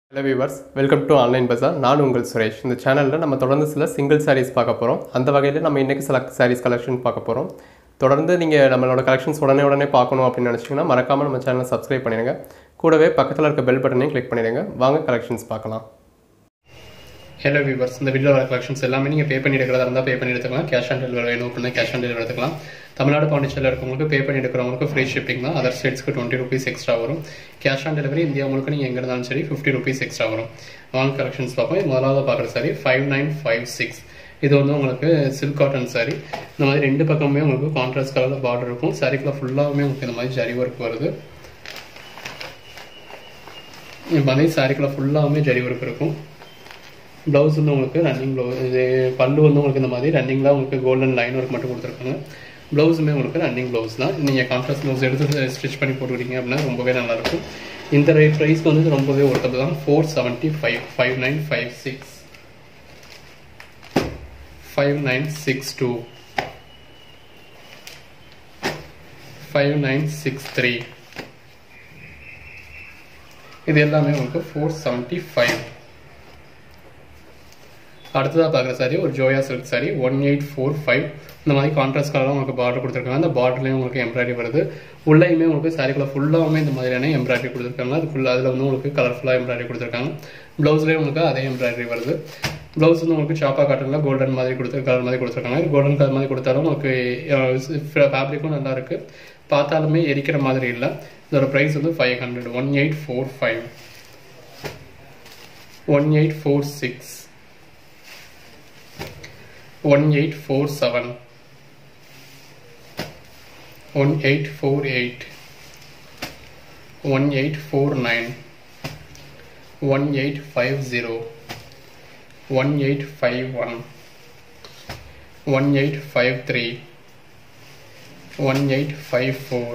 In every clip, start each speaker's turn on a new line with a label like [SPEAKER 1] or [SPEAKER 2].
[SPEAKER 1] hello viewers welcome to online bazaar நான் உங்கள் சுரேஷ் இந்த சேனலில் நம்ம தொடர்ந்து சில சிங்கிள் சாரீஸ் பார்க்க போகிறோம் அந்த வகையில் நம்ம இன்றைக்கி சில சாரீஸ் கலெக்ஷன் பார்க்க போகிறோம் தொடர்ந்து நீங்கள் நம்மளோட கலெக்ஷன்ஸ் உடனே உடனே பார்க்கணும் அப்படின்னு நினச்சிங்கன்னா மறக்காமல் நம்ம சேனலை சப்ஸ்கிரைப் பண்ணிடுங்க கூடவே பக்கத்தில் இருக்க பெல் பட்டனையும் கிளிக் பண்ணிடுங்க வாங்க கலெக்ஷன்ஸ் பார்க்கலாம் ஹலோ வியூவர்ஸ் இந்த வீடியோ வர கலெக்ஷன்ஸ் எல்லாமே நீங்கள் பே பண்ணி எடுக்கிறதா இருந்தால் பே பண்ணி எடுத்துக்கலாம் கேஷ் ஆன் டெலிவரி வேணும் அப்படின்னா கேஷ் ஆன் டெலிவரி எடுத்துக்கலாம் தமிழ்நாடு பாண்டிச்சேரியில் இருக்கவங்களுக்கு பே பண்ணி எடுக்கிறவங்களுக்கு ஃப்ரீ ஷிப்பிங் தான் அதர் ஸ்டேட்ஸ்க்கு டுவெண்ட்டி ருபீஸ் எக்ஸ்ட்ரா வரும் கேஷ் ஆன் டெலிவரி இந்தியா முழுக்க நீங்கள் எங்கே இருந்தாலும் சரி ஃபிஃப்டி ருபீஸ் எக்ஸ்ட்ரா வரும் வாங்க கலெக்ஷன்ஸ் பார்ப்போம் இது முதலாவது பார்க்குற sari five nine five six இது வந்து உங்களுக்கு சில்க் காட்டன் சாரி இந்த மாதிரி ரெண்டு பக்கமுமே உங்களுக்கு கான்ட்ராஸ்ட் கலரில் பார்டர் இருக்கும் சாரிக்குள்ள ஃபுல்லாகவுமே உங்களுக்கு இந்த மாதிரி ஜரி ஒர்க் வருது இந்த மாதிரி சாரிக்குள்ள ஃபுல்லாகவுமே ஜரி ஒர்க் இருக்கும் ப்ளவுஸ் வந்து உங்களுக்கு ரன்னிங் ப்ளவுஸ் இது பல்லு வந்து உங்களுக்கு இந்த மாதிரி ரன்னிங்கில் உங்களுக்கு கோல்டன் லைன் ஒர்க் மட்டும் கொடுத்துருக்காங்க ப்ளவுஸுமே உங்களுக்கு ரன்னிங் ப்ளவுஸ் தான் நீங்கள் கான்ட்ராஸ்ட் ப்ளவுஸ் எடுத்து ஸ்டிச் பண்ணி போட்டுக்கிட்டீங்க அப்படின்னா ரொம்பவே நல்லாயிருக்கும் இந்த ரேட் ப்ரைஸ்க்கு வந்து ரொம்பவே ஒருத்தது தான் four seventy five five nine five six five nine six two five nine six three இது எல்லாமே உங்களுக்கு ஃபோர் செவன்ட்டி ஃபைவ் அடுத்ததாக பார்க்குற சாரி ஒரு Zoya silk sari one eight four five இந்த மாதிரி கான்ட்ராஸ்ட் கலராக உங்களுக்கு பார்டர் கொடுத்துருக்காங்க அந்த பார்டர்லேயும் உங்களுக்கு எம்ப்ராய்டரி வருது உள்ளேயுமே உங்களுக்கு சாரிக்குள்ள ஃபுல்லாகவுமே இந்த மாதிரியான எம்ப்ராய்டரி கொடுத்துருக்காங்க அது ஃபுல்லாக அதில் வந்து உங்களுக்கு கலர்ஃபுல்லாக எம்ப்ராய்டரி கொடுத்துருக்காங்க ப்ளவுஸ்லேயும் உங்களுக்கு அதே எம்ப்ராய்டரி வருது ப்ளவுஸ் வந்து உங்களுக்கு சாப்பா காட்டனில் கோல்டன் மாதிரி கொடுத்து கலர் மாதிரி கொடுத்துருக்காங்க கோல்டன் கலர் மாதிரி கொடுத்தாலும் உங்களுக்கு ஃபேப்ரிக்கும் நல்லா இருக்கு பார்த்தாலுமே எரிக்கிற மாதிரி இல்லை இதோட ப்ரைஸ் வந்து five hundred one eight four five one eight four six one eight four seven one eight four eight one eight four nine one eight five zero one eight five one one eight five three one eight five four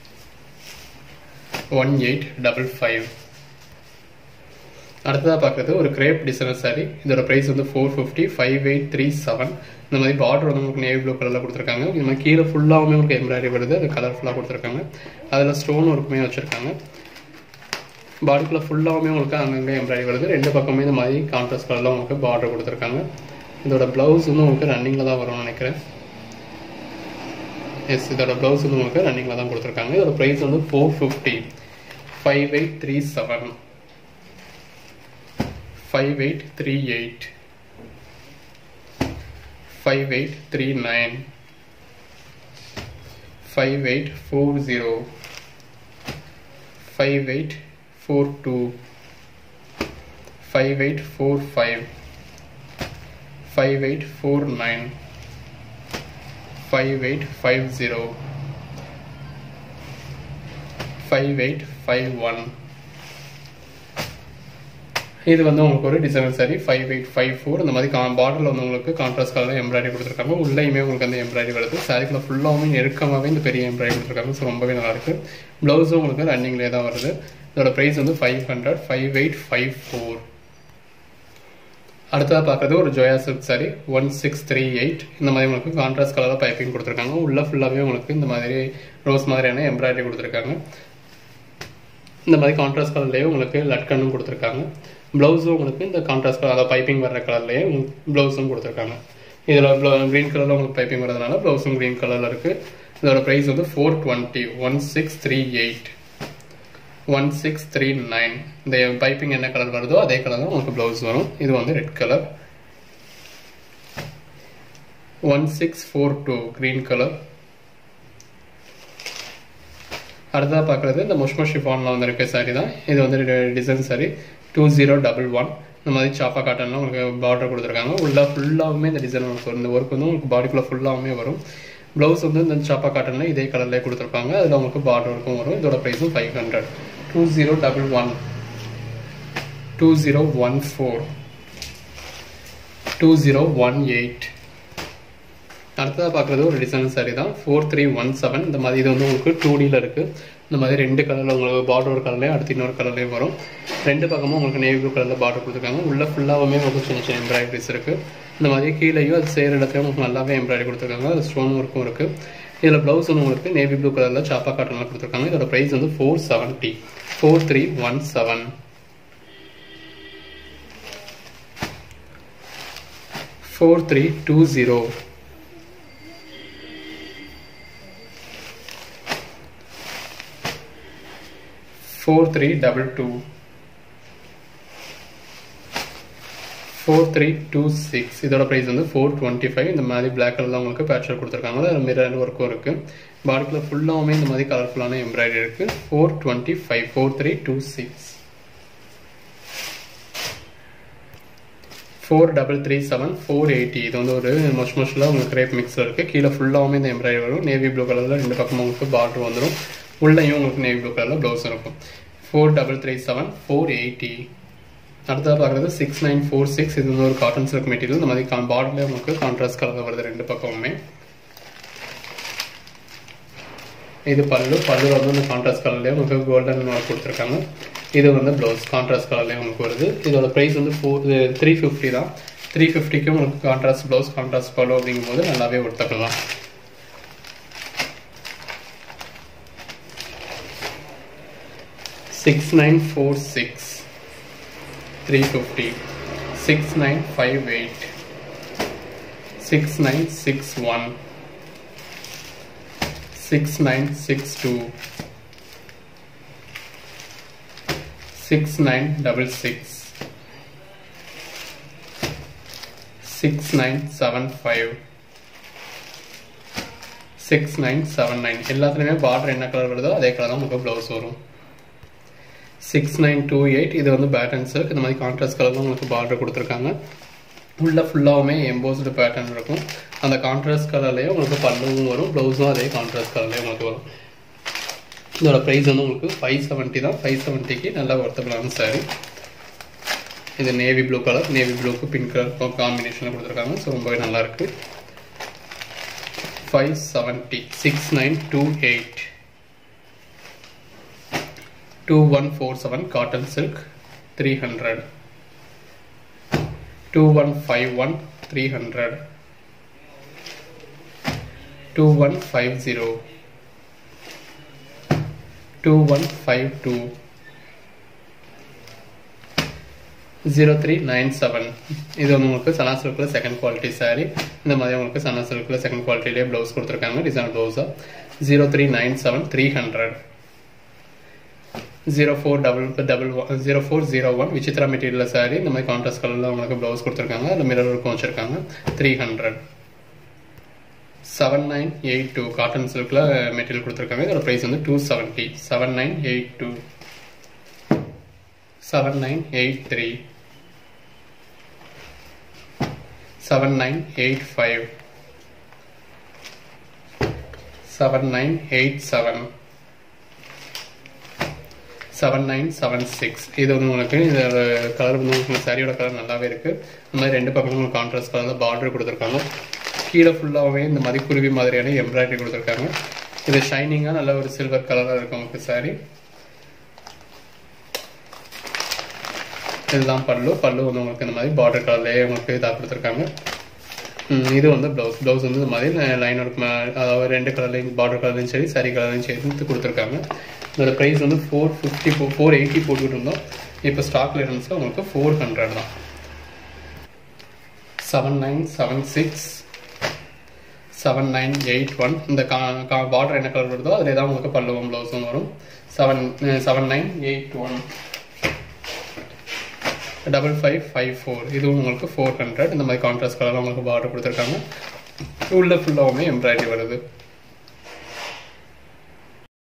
[SPEAKER 1] one eight double five அடுத்ததாக பார்க்குறது ஒரு crepe designer sari இதோட price வந்து four fifty five eight three seven இந்த மாதிரி border வந்து உங்களுக்கு navy blue கலரில் கொடுத்துருக்காங்க இந்த மாதிரி கீழே ஃபுல்லாகவுமே உங்களுக்கு எம்ப்ராய்டரி வருது அது கலர்ஃபுல்லாக கொடுத்துருக்காங்க அதில் ஸ்டோன் ஒர்க்குமே வச்சுருக்காங்க பாடிக்குள்ளே ஃபுல்லாகவுமே உங்களுக்கு அங்கங்கே எம்ப்ராய்டரி வருது ரெண்டு பக்கமே இந்த மாதிரி கான்ட்ராஸ்ட் கலரில் உங்களுக்கு பார்டர் கொடுத்துருக்காங்க இதோட ப்ளவுஸ் வந்து உங்களுக்கு ரன்னிங்கில் தான் வரும்னு நினைக்கிறேன் எஸ் இதோட ப்ளவுஸ் வந்து உங்களுக்கு ரன்னிங்கில் தான் கொடுத்துருக்காங்க இதோட ப்ரைஸ் வந்து four fifty five eight three seven five eight three eight five eight three nine five eight four zero five eight four two five eight four five five eight four nine five eight five zero five eight five one இது வந்து உங்களுக்கு ஒரு designer sari five eight five four இந்த மாதிரி கா பார்டரில் வந்து உங்களுக்கு கான்ட்ராஸ்ட் கலரில் எம்ப்ராய்டரி கொடுத்துருக்காங்க உள்ளேயுமே உங்களுக்கு அந்த எம்ப்ராய்டரி வருது சாரிக்குள்ள ஃபுல்லாகவுமே நெருக்கமாகவே இந்த பெரிய எம்ப்ராய்டரி கொடுத்துருக்காங்க ஸோ ரொம்பவே நல்லாயிருக்கு ப்ளவுஸும் உங்களுக்கு ரன்னிங்லேயே தான் வருது இதோட ப்ரைஸ் வந்து five hundred five eight five four அடுத்ததாக பார்க்குறது ஒரு Zoya silk sari one six three eight இந்த மாதிரி உங்களுக்கு கான்ட்ராஸ்ட் கலரில் பைப்பிங் கொடுத்துருக்காங்க உள்ள ஃபுல்லாகவே உங்களுக்கு இந்த மாதிரி ரோஸ் மாதிரியான எம்ப்ராய்டரி கொடுத்துருக்காங்க இந்த மாதிரி கான்ட்ராஸ்ட் கலர்லேயே உங்களுக்கு லட்கன்னும் கொடுத்துருக்காங்க ப்ளவுஸும் உங்களுக்கு இந்த கான்ட்ராஸ்ட் கலர் அதாவது பைப்பிங் வர்ற கலர்லேயே ப்ளவுஸும் கொடுத்துருக்காங்க இதில் க்ரீன் கலரில் உங்களுக்கு பைப்பிங் வரதுனால ப்ளவுஸும் க்ரீன் கலரில் இருக்குது இதோட ப்ரைஸ் வந்து four twenty one six three eight one six three nine இந்த பைப்பிங் என்ன கலர் வருதோ அதே கலர் தான் உங்களுக்கு ப்ளவுஸ் வரும் இது வந்து red colour one six four two green colour அடுத்ததாக பார்க்குறது இந்த முஷ்மோ ஷிஃபானில் வந்திருக்க சாரி தான் இது வந்து design sari two zero double one இந்த மாதிரி சாப்பா காட்டனில் உங்களுக்கு பார்டர் கொடுத்துருக்காங்க உள்ள ஃபுல்லாகவுமே இந்த டிசைன் ஒர்க் வரும் இந்த ஒர்க் வந்து உங்களுக்கு பாடிக்குள்ளே ஃபுல்லாகவுமே வரும் ப்ளவுஸ் வந்து இந்த சாப்பா காட்டனில் இதே கலர்லேயே கொடுத்துருப்பாங்க அதில் உங்களுக்கு பார்டர் ஒர்க்கும் வரும் இதோட ப்ரைஸும் five hundred two zero double one two zero one four two zero one eight அடுத்ததாக பார்க்குறது ஒரு டிசைன் சாரி தான் ஃபோர் த்ரீ ஒன் செவன் இந்த மாதிரி இது வந்து உங்களுக்கு டூ டியில் இருக்குது இந்த மாதிரி ரெண்டு கலரில் உங்களுக்கு பார்டர் ஒரு கலர்லேயும் அடுத்து இன்னொரு கலர்லேயும் வரும் ரெண்டு பக்கமும் உங்களுக்கு நேவி ப்ளூ கலரில் பார்டர் கொடுத்துருக்காங்க உள்ள ஃபுல்லாகவுமே உங்களுக்கு சின்ன சின்ன எம்ப்ராய்டரிஸ் இருக்குது இந்த மாதிரி கீழேயும் அது செய்கிற இடத்துலையும் உங்களுக்கு நல்லாவே எம்ப்ராய்டரி கொடுத்துருக்காங்க அது ஸ்டோன் ஒர்க்கும் இருக்குது இதில் ப்ளவுஸ் வந்து உங்களுக்கு நேவி ப்ளூ கலரில் சாப்பா காட்டனில் கொடுத்துருக்காங்க இதோட ப்ரைஸ் வந்து four seventy four three one seven four three two zero four three double two four three two six இதோட ப்ரைஸ் வந்து ஃபோர் டுவெண்ட்டி ஃபைவ் இந்த மாதிரி பிளாக் கலரில் உங்களுக்கு பேட்சர் கொடுத்துருக்காங்க அதில் மிரர் ஒர்க்கும் இருக்குது பாடிக்குள்ள ஃபுல்லாகவுமே இந்த மாதிரி கலர்ஃபுல்லான எம்ப்ராய்டரி இருக்குது four twenty five four three two six four double three seven four eighty இது வந்து ஒரு மொஷ் மொஷில் உங்களுக்கு கிரேப் மிக்ஸில் இருக்குது கீழே ஃபுல்லாகவுமே இந்த எம்ப்ராய்டரி வரும் நேவி ப்ளூ கலரில் ரெண்டு பக்கமும் உங்களுக்கு பார்டர் வந்துடும் உள்ளேயும் உங்களுக்கு நேவி ப்ளூ கலரில் ப்ளவுஸ் இருக்கும் four double three seven four eighty அடுத்ததாக பார்க்குறது சிக்ஸ் நைன் ஃபோர் சிக்ஸ் இது வந்து ஒரு காட்டன் சில்க் மெட்டீரியல் இந்த மாதிரி கா பார்டர்லேயே உங்களுக்கு கான்ட்ராஸ்ட் கலரில் வருது ரெண்டு பக்கமுமே இது பல்லு பல்லு வந்து இந்த கான்ட்ராஸ்ட் கலர்லேயே உங்களுக்கு கோல்டன் ஒர்க் கொடுத்துருக்காங்க இது வந்து ப்ளவுஸ் கான்ட்ராஸ்ட் கலர்லேயே உங்களுக்கு வருது இதோட ப்ரைஸ் வந்து ஃபோர் த்ரீ ஃபிஃப்டி தான் த்ரீ ஃபிஃப்டிக்கு உங்களுக்கு கான்ட்ராஸ்ட் ப்ளவுஸ் கான்ட்ராஸ்ட் பல்லு அப்படிங்கும்போது நல்லாவே ஒருத்தக்கலாம் six nine four six three fifty six nine five eight six nine six one six nine six two six nine double six six nine seven five six nine seven nine எல்லாத்துலேயுமே border என்ன colour வருதோ அதே colour தான் உங்களுக்கு blouse வரும் six nine two eight இது வந்து pattern silk இந்த மாதிரி கான்ட்ராஸ்ட் கலரில் உங்களுக்கு பார்டர் கொடுத்துருக்காங்க உள்ள ஃபுல்லாகவுமே எம்போஸ்டு பேட்டர்ன் இருக்கும் அந்த கான்ட்ராஸ்ட் கலர்லேயே உங்களுக்கு பல்லுவும் வரும் ப்ளவுஸும் அதே கான்ட்ராஸ்ட் கலர்லேயே உங்களுக்கு வரும் இதோட ப்ரைஸ் வந்து உங்களுக்கு ஃபைவ் செவன்ட்டி தான் ஃபைவ் செவன்ட்டிக்கு நல்லா ஒர்த்தபிளான சாரி இது நேவி ப்ளூ கலர் நேவி ப்ளூக்கு பிங்க் கலர் காம்பினேஷனில் கொடுத்துருக்காங்க ஸோ ரொம்பவே நல்லாயிருக்கு five seventy six nine two eight two one four seven cotton silk three hundred two one five one three hundred two one five zero two one five two zero three nine seven இது வந்து உங்களுக்கு சனா சில்கில் second quality sari இந்த மாதிரி உங்களுக்கு சனா சில்கில் second குவாலிட்டிலே blouse கொடுத்துருக்காங்க டிசைன் ப்ளவுஸாக zero three nine seven three hundred zero four double double one zero four zero one Vichitra material sari இந்த மாதிரி கான்ட்ராஸ்ட் கலரில் உங்களுக்கு ப்ளவுஸ் கொடுத்துருக்காங்க அதில் மிரர் ஒர்க்கும் வச்சுருக்காங்க three hundred seven nine eight two cotton சில்கில் மெட்டீரியல் கொடுத்துருக்காங்க இதோட ப்ரைஸ் வந்து two seventy seven nine eight two seven nine eight three seven nine eight five seven nine eight seven seven nine seven six இது வந்து உங்களுக்கு இதோட colour வந்து உங்களுக்கு சாரியோட கலர் நல்லாவே இருக்குது இந்த மாதிரி ரெண்டு பக்கமும் உங்களுக்கு கான்ட்ராஸ்ட் கலர் பார்டர் கொடுத்துருக்காங்க கீழே ஃபுல்லாகவே இந்த மாதிரி குருவி மாதிரியான எம்ப்ராய்டரி கொடுத்துருக்காங்க இது ஷைனிங்காக நல்ல ஒரு சில்வர் கலராக இருக்கும் உங்களுக்கு சாரி இதுதான் பல்லு பல்லு வந்து உங்களுக்கு இந்த மாதிரி பார்டர் கலர்லேயே உங்களுக்கு இதாக கொடுத்துருக்காங்க இது வந்து ப்ளவுஸ் ப்ளவுஸ் வந்து இந்த மாதிரி லைன் ஒர்க் அதாவது ரெண்டு கலர்லையும் பார்டர் கலர்லையும் சரி சாரி கலர்லையும் சேர்த்து கொடுத்துருக்காங்க இதோட ப்ரைஸ் வந்து four fifty four four eighty போட்டுக்கிட்டு இருந்தோம் இப்போ ஸ்டாக்ல இருந்துச்சு உங்களுக்கு ஃபோர் ஹண்ட்ரட் தான் seven nine seven six seven nine eight one இந்த கா கா பார்டர் என்ன கலர் வருதோ அதில் தான் உங்களுக்கு பல்லுவம் ப்ளவுஸும் வரும் seven seven nine eight one double five five four இதுவும் உங்களுக்கு ஃபோர் ஹண்ட்ரட் இந்த மாதிரி கான்ட்ராஸ்ட் கலரில் உங்களுக்கு பார்டர் கொடுத்துருக்காங்க உள்ள ஃபுல்லாகவுமே எம்ப்ராய்டரி வருது